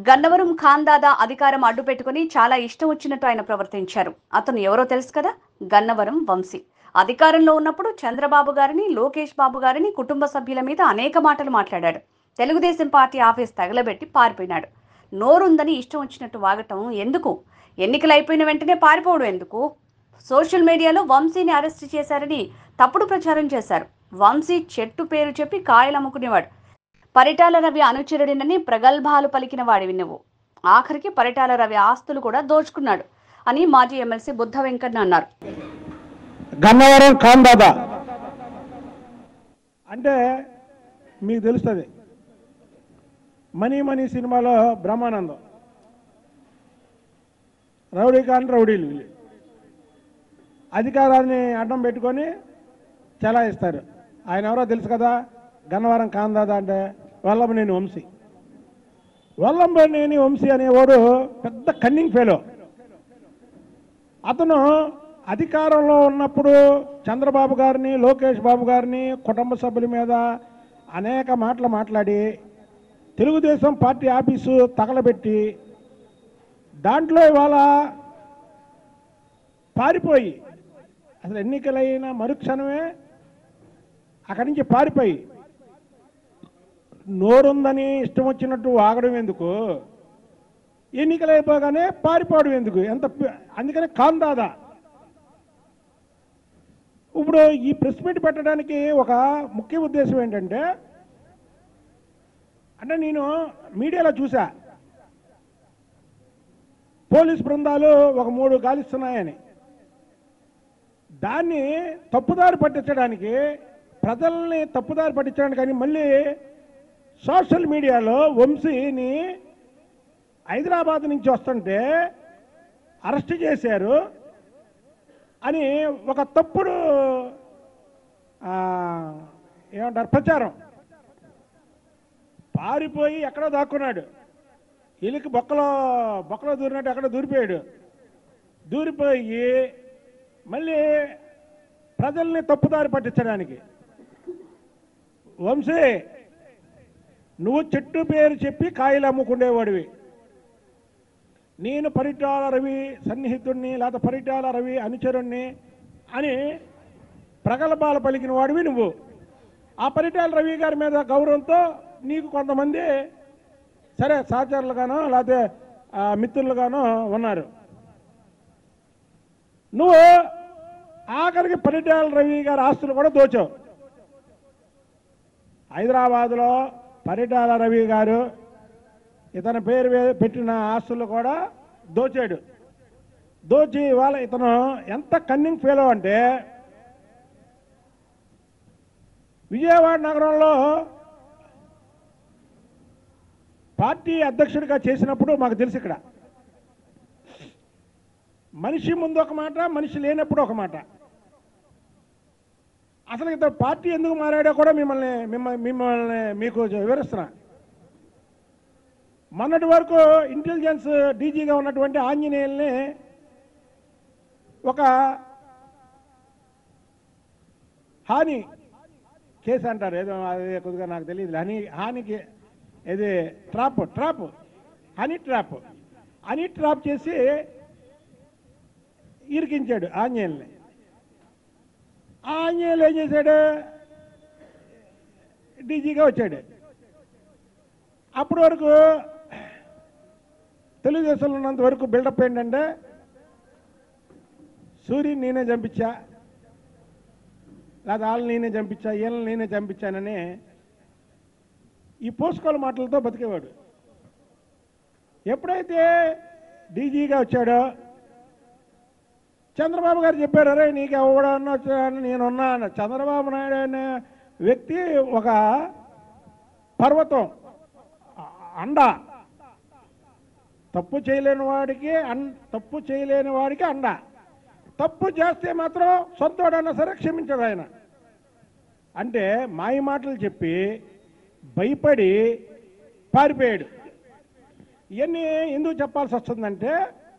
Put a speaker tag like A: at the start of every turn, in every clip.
A: గన్నవరం ఖాందాదా అధికారం అడ్డు పెట్టుకుని చాలా ఇష్టం వచ్చినట్టు ఆయన ప్రవర్తించారు అతను ఎవరో తెలుసు కదా గన్నవరం వంశీ అధికారంలో ఉన్నప్పుడు చంద్రబాబు గారిని లోకేష్ బాబు గారిని కుటుంబ సభ్యుల మీద అనేక మాటలు మాట్లాడాడు తెలుగుదేశం పార్టీ ఆఫీస్ తగలబెట్టి పారిపోయినాడు నోరుందని ఇష్టం వచ్చినట్టు వాగటం ఎందుకు ఎన్నికలు అయిపోయిన వెంటనే పారిపోవడం ఎందుకు సోషల్ మీడియాలో వంశీని అరెస్ట్ చేశారని తప్పుడు ప్రచారం చేశారు వంశీ చెట్టు పేరు చెప్పి కాయలు అమ్ముకునేవాడు పరిటాల రవి అనుచరుడినని ప్రగల్భాలు పలికిన వాడివి నువ్వు ఆఖరికి పరిటాల రవి ఆస్తులు కూడా దోచుకున్నాడు అని మాజీ ఎమ్మెల్సీ బుద్ధ వెంకన్న అన్నారు
B: గన్నవరం ఖాందాదా అంటే మీకు తెలుస్తుంది మనీ మనీ సినిమాలో బ్రహ్మానందం రౌడీ కాని రౌడీలు వీళ్ళు అధికారాన్ని అడ్డం పెట్టుకొని చెలాయిస్తారు ఆయన ఎవరో తెలుసు కదా గన్నవరం కాందాదా అంటే వల్లభనేని వంశీ వల్లంబనేని వంశీ అనేవాడు పెద్ద కన్నింగ్ ఫెలో అతను అధికారంలో ఉన్నప్పుడు చంద్రబాబు గారిని లోకేష్ బాబు గారిని కుటుంబ సభ్యుల మీద అనేక మాటలు మాట్లాడి తెలుగుదేశం పార్టీ ఆఫీసు తగలబెట్టి దాంట్లో ఇవాళ పారిపోయి అసలు ఎన్నికలైన మరుక్షణమే అక్కడి నుంచి పారిపోయి నోరుందని ఇష్టం వచ్చినట్టు వాగడం ఎందుకు ఎన్నికలు అయిపోగానే పారిపోవడం ఎందుకు ఎంత ప- అందుకనే కాందాదా ఇప్పుడు ఈ ప్రెస్ మీట్ పెట్టడానికి ఒక ముఖ్య ఉద్దేశం ఏంటంటే అంటే నేను మీడియాలో చూసా పోలీస్ బృందాలు ఒక మూడు గాలిస్తున్నాయని దాన్ని తప్పుదారి పట్టించడానికి ప్రజల్ని తప్పుదారి పట్టించడానికి అని మళ్ళీ సోషల్ మీడియాలో వంశీని హైదరాబాద్ నుంచి వస్తుంటే అరెస్ట్ చేశారు అని ఒక తప్పుడు ఆ, ఏమంటారు ప్రచారం పారిపోయి ఎక్కడో దాక్కున్నాడు ఎలికి బొక్కలో బొక్కలో దూరినట్టు ఎక్కడో దూరిపోయాడు దూరిపోయి మళ్ళీ ప్రజల్ని తప్పుదారి పట్టించడానికి వంశీ నువ్వు చెట్టు పేరు చెప్పి కాయలు అమ్ముకునేవాడివి నేను పరిటాల రవి సన్నిహితుడిని లేదా పరిటాల రవి అనుచరుణ్ణి అని ప్రగల్భాలు పలికిన వాడివి నువ్వు ఆ పరిటాల రవి గారి మీద గౌరవంతో నీకు కొంతమంది సరే సహచరులుగానో లేకపోతే ఆ, మిత్రులుగానో ఉన్నారు నువ్వు ఆఖరికి పరిటాల రవి గారి ఆస్తులు కూడా దోచావు హైదరాబాదులో పరిటాల రవి గారు ఇతని పేరు వే- పెట్టిన ఆస్తులు కూడా దోచాడు దోచి ఇవాళ ఇతను ఎంత కన్నింగ్ ఫెయిల్ అంటే విజయవాడ నగరంలో పార్టీ అధ్యక్షుడిగా చేసినప్పుడు మాకు తెలుసు ఇక్కడ మనిషి ముందు ఒక మాట మనిషి లేనప్పుడు ఒక మాట అసలు ఇతను పార్టీ ఎందుకు మారాడో కూడా మిమ్మల్ని మిమ్మల్ని మిమ్మల్ని మీకు వివరిస్తున్నా మొన్నటి వరకు ఇంటెలిజెన్స్ డీజీగా ఉన్నటువంటి ఆంజనేయుల్ని ఒక హాని కేసు అంటారు ఏదో అది కొద్దిగా నాకు తెలియదు హనీ హానికి ఇది trap trap honey trap honey trap చేసి ఇరికించాడు ఆంజనేయుల్ని ఆ ఆంజనేయులు ఏం చేశాడు డీజీగా వచ్చాడు అప్పటి వరకు తెలుగుదేశంలో ఉన్నంత వరకు బిల్డప్ ఏంటంటే సూర్యుని నేనే చంపించా లేదా వాళ్ళని నేనే చంపించా వీళ్ళని నేనే చంపించానని ఈ పోస్కోల మాటలతో బతికేవాడు ఎప్పుడైతే డీజీగా వచ్చాడో చంద్రబాబు గారు చెప్పారు అరే నీకు ఎవడన్నా వచ్చాడని నేనున్నా అన్న చంద్రబాబు నాయుడు అనే వ్యక్తి ఒక పర్వతం అ- అండ తప్పు చేయలేని వాడికి అన్ తప్పు చేయలేని వాడికి అండ తప్పు చేస్తే మాత్రం సొంతోడన్నా సరే క్షమించడు ఆయన అంటే మాయ మాటలు చెప్పి భయపడి పారిపోయాడు ఇవన్నీ ఎందుకు చెప్పాల్సి వస్తుందంటే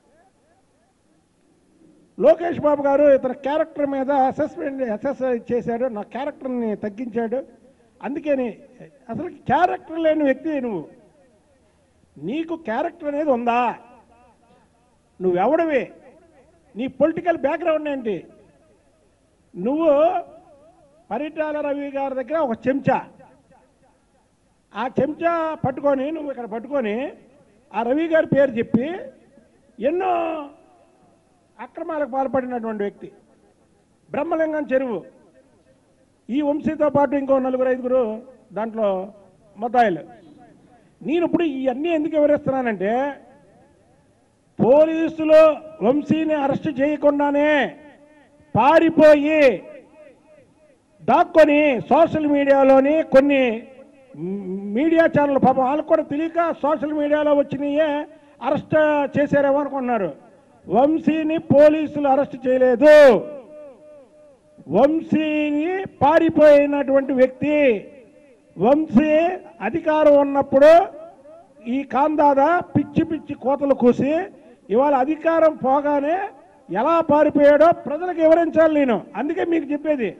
B: లోకేష్ బాబు గారు ఇతని క్యారెక్టర్ మీద అసెస్మెంట్ అసెస్ చేశాడు నా క్యారెక్టర్ని తగ్గించాడు అందుకని అసలు క్యారెక్టర్ లేని వ్యక్తి నువ్వు నీకు క్యారెక్టర్ అనేది ఉందా నువ్వెవడివి నీ పొలిటికల్ బ్యాక్గ్రౌండ్ ఏంటి నువ్వు పరిటాల రవి గారి దగ్గర ఒక చెంచా ఆ చెంచా పట్టుకొని నువ్వు ఇక్కడ పట్టుకొని ఆ రవి గారి పేరు చెప్పి ఎన్నో అక్రమాలకు పాల్పడినటువంటి వ్యక్తి బ్రహ్మలింగం చెరువు ఈ వంశీతో పాటు ఇంకో నలుగురు ఐదుగురు దాంట్లో మొత్తాయిలు నేను ఇప్పుడు ఇవన్నీ ఎందుకు వివరిస్తున్నానంటే పోలీసులు వంశీని అరెస్ట్ చేయకుండానే పారిపోయి దాక్కొని సోషల్ మీడియాలోని కొన్ని మ్, మీడియా ఛానల్ పాపం వాళ్ళకు కూడా తెలియక సోషల్ మీడియాలో వచ్చినాయే అరెస్ట్ చేశారేమో అనుకున్నారు వంశీని పోలీసులు అరెస్ట్ చేయలేదు వంశీని పారిపోయినటువంటి వ్యక్తి వంశీ అధికారం ఉన్నప్పుడు ఈ కాందాద పిచ్చి పిచ్చి కోతలు కూసి ఇవాళ అధికారం పోగానే ఎలా పారిపోయాడో ప్రజలకు వివరించాలి నేను అందుకే మీకు చెప్పేది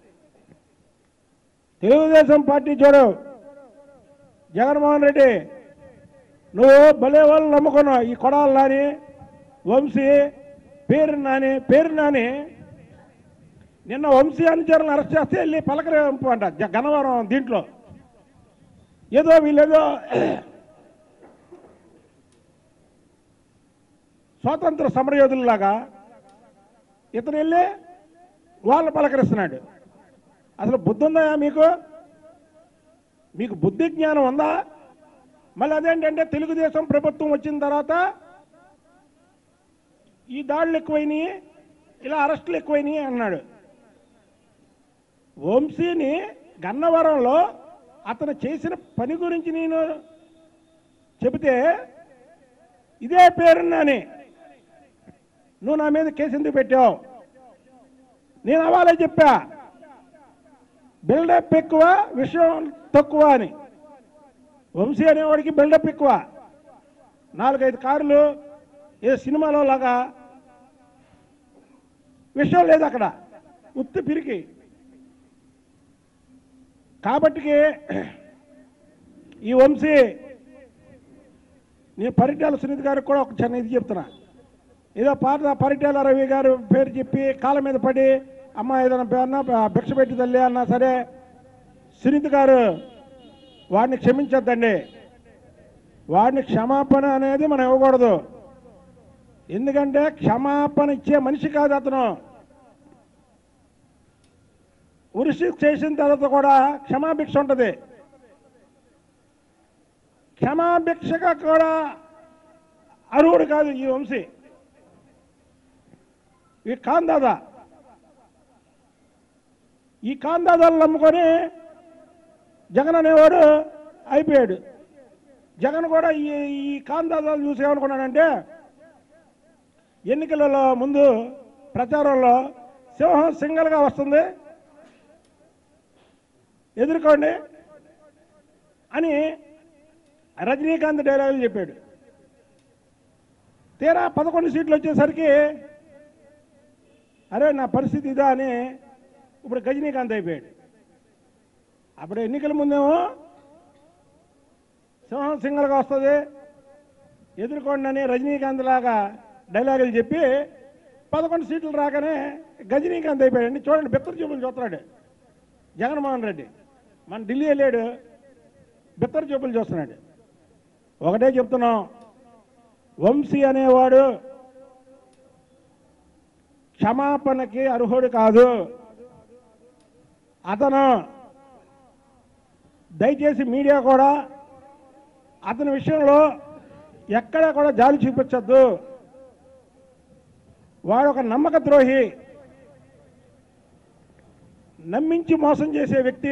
B: తెలుగుదేశం పార్టీ చూడు జగన్మోహన్ రెడ్డి నువ్వు భలే వాళ్ళు నమ్ముకున్నావు ఈ కొడాలి నాని వంశీ పేరు నాని పేరు నాని నిన్న వంశీ అనుచరులను అరెస్ట్ చేస్తే వెళ్ళి పలకరింపు అంట జ- గన్నవరం దీంట్లో ఏదో వీళ్ళేదో స్వాతంత్ర సమరయోధుల్లాగా ఇతను వెళ్ళి వాళ్ళు పలకరిస్తున్నాడు అసలు బుద్ధి ఉందా మీకు మీకు బుద్ధి జ్ఞానం ఉందా మళ్ళీ అదేంటంటే తెలుగుదేశం ప్రభుత్వం వచ్చిన తర్వాత ఈ దాడులు ఎక్కువైనాయి ఇలా అరెస్టులు ఎక్కువైనాయి అన్నాడు వంశీని గన్నవరంలో అతను చేసిన పని గురించి నేను చెబితే ఇదే పేరున్నాని నువ్వు నా మీద కేసు ఎందుకు పెట్టావు నేను అవాలే చెప్పా బిల్డప్ ఎక్కువ విషయం తక్కువ అని వంశీ అనేవాడికి బిల్డప్ ఎక్కువ నాలుగైదు కార్లు ఏ సినిమాలో లాగా విషయం లేదు అక్కడ ఉత్తి పిరికి కాబట్టికి ఈ వంశీ నేను పరిటాల సునీత గారికి కూడా ఒక చిన్న ఇది చెప్తున్నా ఏదో పాత పరిటాల రవి గారు పేరు చెప్పి కాళ్ళ మీద పడి అమ్మ ఏదైనా పేరున భిక్ష పెట్టి తల్లి అన్నా సరే సునీత గారు వాడిని క్షమించొద్దండి వాడిని క్షమాపణ అనేది మనం ఇవ్వకూడదు ఎందుకంటే క్షమాపణ ఇచ్చే మనిషి కాదు అతను ఉరిసి చేసిన తర్వాత కూడా క్షమాభిక్ష ఉంటుంది క్షమాభిక్షగా కూడా అర్హుడు కాదు ఈ వంశీ ఈ కాందాదా ఈ కాందాదాలు నమ్ముకొని జగన్ అనేవాడు అయిపోయాడు జగన్ కూడా ఈ ఈ కాందాదాలు చూసి ఏమనుకున్నాడంటే ఎన్నికలలో ముందు ప్రచారంలో సింహం సింగల్గా వస్తుంది ఎదుర్కోండి అని రజనీకాంత్ డైలాగులు చెప్పాడు తీరా పదకొండు సీట్లు వచ్చేసరికి అరే నా పరిస్థితి ఇదా అని ఇప్పుడు గజనీకాంత్ అయిపోయాడు అప్పుడు ఎన్నికల ముందేమో సింహం సింగల్గా వస్తుంది ఎదుర్కోండి అని రజనీకాంత్ లాగా డైలాగులు చెప్పి పదకొండు సీట్లు రాగానే గజనీకాంత్ అయిపోయాడు చూడండి బెత్తరు చూపులు చూస్తున్నాడు జగన్మోహన్ రెడ్డి మన ఢిల్లీ వెళ్ళాడు బెత్తరు చూపులు చూస్తున్నాడు ఒకటే చెప్తున్నాం వంశీ అనేవాడు క్షమాపణకి అర్హుడు కాదు అతను దయచేసి మీడియా కూడా అతని విషయంలో ఎక్కడ కూడా జాలి చూపించద్దు వాడు ఒక నమ్మక ద్రోహి నమ్మించి మోసం చేసే వ్యక్తి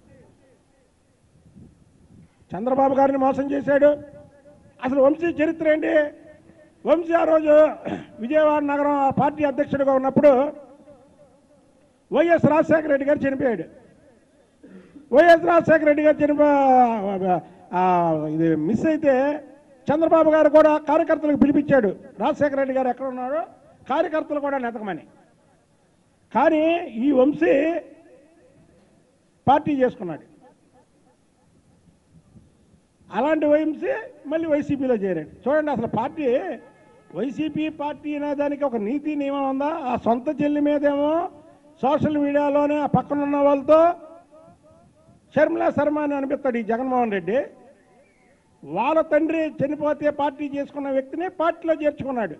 B: చంద్రబాబు గారిని మోసం చేశాడు అసలు వంశీ చరిత్ర ఏంటి వంశీ ఆ రోజు విజయవాడ నగరం ఆ పార్టీ అధ్యక్షుడిగా ఉన్నప్పుడు వైఎస్ రాజశేఖర రెడ్డి గారు చనిపోయాడు వైఎస్ రాజశేఖర రెడ్డి గారు చనిపో ఆ, ఇది మిస్ అయితే చంద్రబాబు గారు కూడా కార్యకర్తలకు పిలిపించాడు రాజశేఖర రెడ్డి గారు ఎక్కడ ఉన్నారో కార్యకర్తలు కూడా నెతకమని కానీ ఈ వంశీ పార్టీ చేసుకున్నాడు అలాంటి వైఎంసీ మళ్ళీ వైసీపీలో చేరాడు చూడండి అసలు పార్టీ వైసీపీ పార్టీ అనే దానికి ఒక నీతి నియమం ఉందా ఆ సొంత చెల్లి మీదేమో సోషల్ మీడియాలోనే ఆ పక్కన ఉన్న వాళ్ళతో షర్మిలా శర్మ అని అనిపిస్తాడు ఈ జగన్మోహన్ రెడ్డి వాళ్ళ తండ్రి చనిపోతే పార్టీ చేసుకున్న వ్యక్తిని పార్టీలో చేర్చుకున్నాడు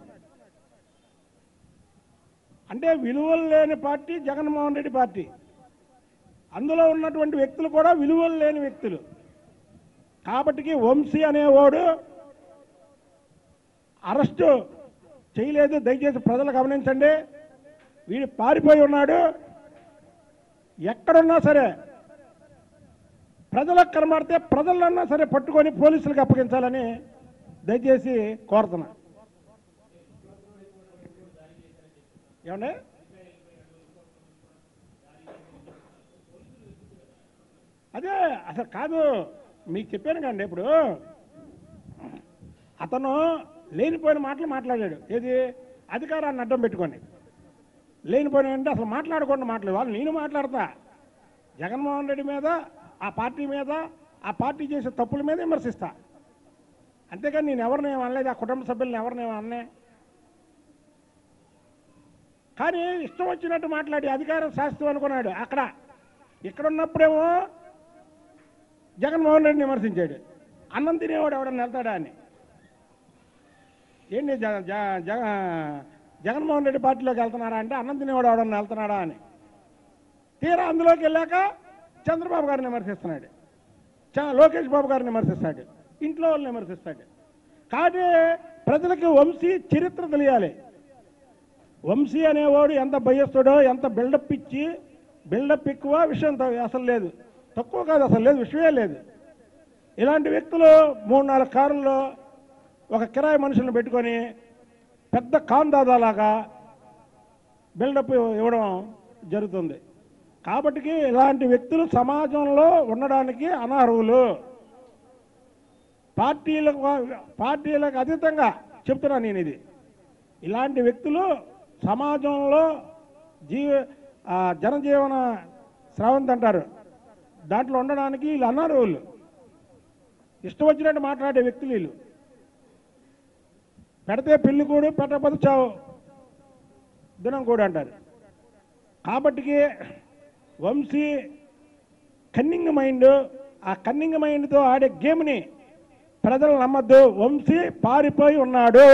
B: అంటే విలువలు లేని పార్టీ జగన్మోహన్ రెడ్డి పార్టీ అందులో ఉన్నటువంటి వ్యక్తులు కూడా విలువలు లేని వ్యక్తులు కాబట్టికి వంశీ అనేవాడు అరెస్టు చేయలేదు దయచేసి ప్రజలు గమనించండి వీడు పారిపోయి ఉన్నాడు ఎక్కడున్నా సరే ప్రజలకు కనబడితే ప్రజలన్నా సరే పట్టుకొని పోలీసులకు అప్పగించాలని దయచేసి కోరుతున్నా ఏమండి అదే అసలు కాదు మీకు చెప్పాను కండి ఇప్పుడు అతను లేనిపోయిన మాటలు మాట్లాడాడు ఏది అధికారాన్ని అడ్డం పెట్టుకొని లేనిపోయిన అంటే అసలు మాట్లాడకుండా మాట్లాడు వాళ్ళు నేను మాట్లాడతా జగన్మోహన్ రెడ్డి మీద ఆ పార్టీ మీద ఆ పార్టీ చేసే తప్పుల మీద విమర్శిస్తా అంతేకాని నేను ఎవరిని ఏం అనలేదు ఆ కుటుంబ సభ్యులను ఎవరిని ఏం అనలే కానీ ఇష్టం వచ్చినట్టు మాట్లాడి అధికారం శాస్త్రం అనుకున్నాడు అక్కడ ఇక్కడ ఉన్నప్పుడేమో జగన్మోహన్ రెడ్డిని విమర్శించాడు అన్నం తినేవాడు ఎవడన్నా వెళ్తాడా అని ఏంటి జగ జగ- జగ జగన్మోహన్ రెడ్డి పార్టీలోకి వెళ్తున్నారా అంటే అన్నం తినేవాడు ఎవడన్నా వెళ్తున్నాడా అని తీరా అందులోకి వెళ్ళాక చంద్రబాబు గారిని విమర్శిస్తున్నాడు చ- లోకేష్ బాబు గారిని విమర్శిస్తాడు ఇంట్లో వాళ్ళని విమర్శిస్తాడు కాబట్టి ప్రజలకి వంశీ చరిత్ర తెలియాలి వంశీ అనేవాడు ఎంత భయస్తుడో ఎంత బిల్డప్ ఇచ్చి బిల్డప్ ఎక్కువ విషయం త- అసలు లేదు తక్కువ కాదు అసలు లేదు విషయమే లేదు ఇలాంటి వ్యక్తులు మూడు నాలుగు కారుల్లో ఒక కిరాయి మనుషులను పెట్టుకొని పెద్ద కాందాదాలాగా బిల్డప్ ఇవ్వడం జరుగుతుంది కాబట్టికి ఇలాంటి వ్యక్తులు సమాజంలో ఉండడానికి అనర్హులు పార్టీలకు పార్టీలకు అతీతంగా చెప్తున్నాను నేను ఇది ఇలాంటి వ్యక్తులు సమాజంలో జీవ ఆ, జనజీవన స్రవంతి అంటారు దాంట్లో ఉండడానికి వీళ్ళు అన్నారు వాళ్ళు ఇష్టం వచ్చినట్టు మాట్లాడే వ్యక్తులు వీళ్ళు పెడితే పెళ్లి కూడు పెట్టకపోతే చావు దినం కూడా అంటారు కాబట్టికి వంశీ కన్నింగ్ మైండ్ ఆ కన్నింగ్ మైండ్తో ఆడే గేమ్ని ప్రజలు నమ్మద్దు వంశీ పారిపోయి ఉన్నాడు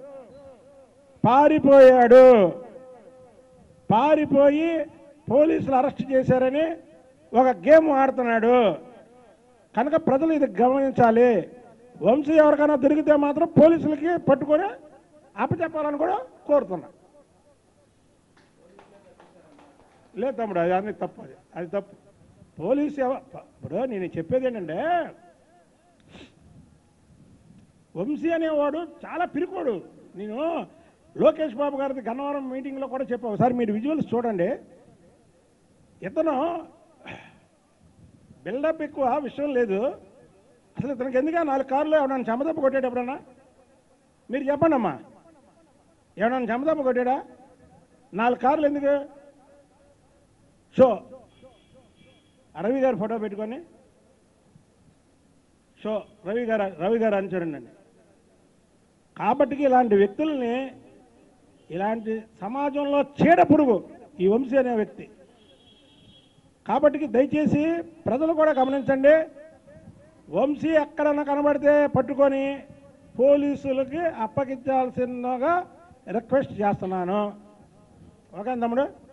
B: పారిపోయాడు పారిపోయి పోలీసులు అరెస్ట్ చేశారని ఒక గేమ్ ఆడుతున్నాడు కనుక ప్రజలు ఇది గమనించాలి వంశీ ఎవరికైనా దొరికితే మాత్రం పోలీసులకి పట్టుకొని అప్పచెప్పాలని కూడా కోరుతున్నా లేదు తమ్ముడు అది అన్ని తప్పు అది అది తప్పు పోలీసు ఎవ- ఇప్పుడు నేను చెప్పేది ఏంటంటే వంశీ అనేవాడు చాలా పిరికోడు నేను లోకేష్ బాబు గారిది గన్నవరం మీటింగ్లో కూడా చెప్పా ఒకసారి మీరు విజువల్స్ చూడండి ఇతను బిల్డప్ ఎక్కువ విషయం లేదు అసలు ఇతనికి ఎందుకు నాలుగు కార్లు ఎవడన్నా చెమదప్ప కొట్టాడు ఎప్పుడన్నా మీరు చెప్పండి అమ్మా ఎవడన్నా చెమదప్ప కొట్టాడా నాలుగు కార్లు ఎందుకు షో రవి గారు ఫోటో పెట్టుకొని షో రవి గారు రవి గారు అని చూడండి కాబట్టికి ఇలాంటి వ్యక్తుల్ని ఇలాంటి సమాజంలో చీడ పురుగు ఈ వంశీ అనే వ్యక్తి కాబట్టికి దయచేసి ప్రజలు కూడా గమనించండి వంశీ ఎక్కడన్నా కనబడితే పట్టుకొని పోలీసులకి అప్పగించాల్సిందిగా రిక్వెస్ట్ చేస్తున్నాను ఓకే తమ్ముడు